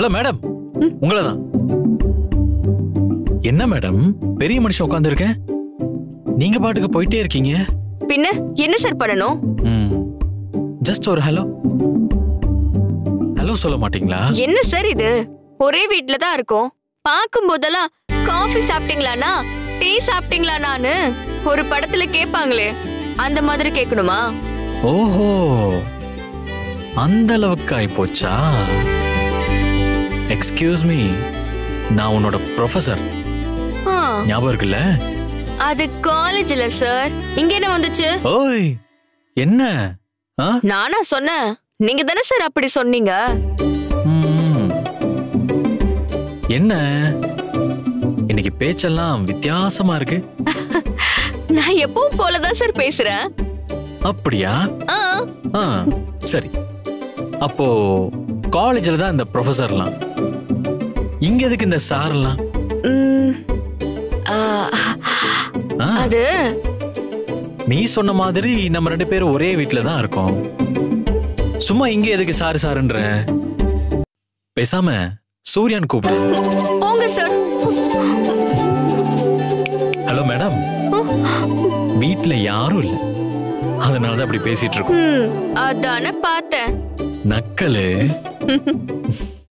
Hello madam உங்களை தான் என்ன மேடம் பெரிய மனுஷன் உட்காந்துருக்கேன் நீங்க பாட்டுக்கு போயிட்டே இருக்கீங்க பின்ன என்ன சார் பண்ணணும் ம் ஜஸ்ட் ஒரு ஹலோ ஹலோ சொல்ல மாட்டீங்களா என்ன சார் இது ஒரே வீட்ல தான் இருக்கோம் பார்க்கும் போதெல்லாம் காஃபி சாப்பிட்டீங்களானா டீ சாப்பிட்டீங்களானான்னு ஒரு படத்துல கேட்பாங்களே அந்த மாதிரி கேட்கணுமா ஓஹோ அந்த அளவுக்கு ஆயிப்போச்சா எக்ஸ்கியூஸ் மீ நான் உன்னோட ப்ரொஃபசர் ஆ, ஞாபகம் இருக்குல்ல அது காலேஜ்ல சார் இங்க என்ன வந்துச்சு ஓய் என்ன ஆ நானா சொன்னேன் நீங்க தானே சார் அப்படி சொன்னீங்க ம். என்ன இன்னைக்கு பேச்செல்லாம் வித்தியாசமா இருக்கு நான் எப்பவும் போலதான் சார் பேசுறேன் அப்படியா ஆ, ஆ சரி அப்போ காலேஜில் தான் இந்த ப்ரொஃபஸர்லாம் இங்க எதுக்கு இந்த சார்லாம் ம், ஆ, ஆ, அது நீ சொன்ன மாதிரி நம்ம ரெண்டு பேரும் ஒரே வீட்ல தான் இருக்கோம் சும்மா இங்க எதுக்கு சாரு சாருன்ற பேசாம சூர்யான் கூப்பிடு போங்க சார் ஹலோ மேடம் வீட்ல யாரும் இல்ல அதனால தான் அப்படி பேசிட்டு இருக்கோம் ம், அதானே பார்த்தேன் நக்கலு